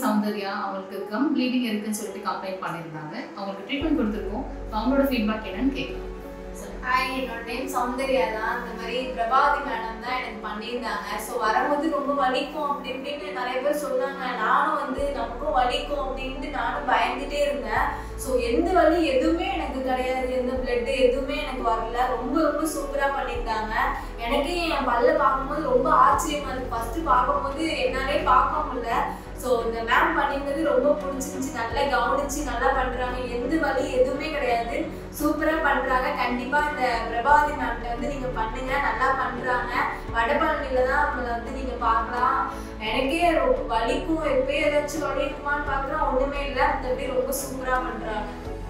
சௌந்தர்யா அவங்களுக்கு come bleeding இருக்குன்னு சொல்லிட்டு கம்ப்ளைண்ட் பண்ணியிருந்தாங்க அவங்களுக்கு ட்ரீட்மெண்ட் கொடுத்துருக்கோம் அவங்களோட ஃபீட்பேக் என்னன்னு கேட்கலாம் ஹாய் என்னோட நேம் சௌந்தர்யா தான் இந்த மாதிரி பிரபாதி மேடம் தான் எனக்கு பண்ணியிருந்தாங்க ஸோ வரும்போது ரொம்ப வலிக்கும் அப்படி இப்படின்னு நிறைய பேர் சொன்னாங்க நானும் வந்து நமக்கும் வலிக்கும் அப்படின்ட்டு நானும் பயந்துட்டே இருந்தேன் ஸோ எந்த வலி எதுவுமே எனக்கு கிடையாது எந்த பிளட்டு எதுவுமே எனக்கு வரல ரொம்ப ரொம்ப சூப்பராக பண்ணியிருந்தாங்க எனக்கே என் பல்ல பார்க்கும்போது ரொம்ப ஆச்சரியமா இருக்கு ஃபர்ஸ்ட் பார்க்கும்போது என்னாலே பார்க்க முடியல ஸோ இந்த மேம் பண்ணியிருந்தது ரொம்ப பிடிச்சிருந்துச்சு நல்லா கவனிச்சு நல்லா பண்றாங்க எந்த வலி எதுவுமே கிடையாது சூப்பரா பண்றாங்க கண்டிப்பா இந்த பிரபாவதி மேம்கிட்ட வந்து நீங்க பண்ணுங்க நல்லா பண்றாங்க வடபழனில தான் அவங்கள வந்து நீங்க பார்க்கலாம் எனக்கே ரொம்ப வலிக்கும் எப்பயும் ஏதாச்சும் வலி இருக்குமான்னு பார்க்குறோம் ஒண்ணுமே இல்லை மற்றபடி ரொம்ப சூப்பரா பண்றாங்க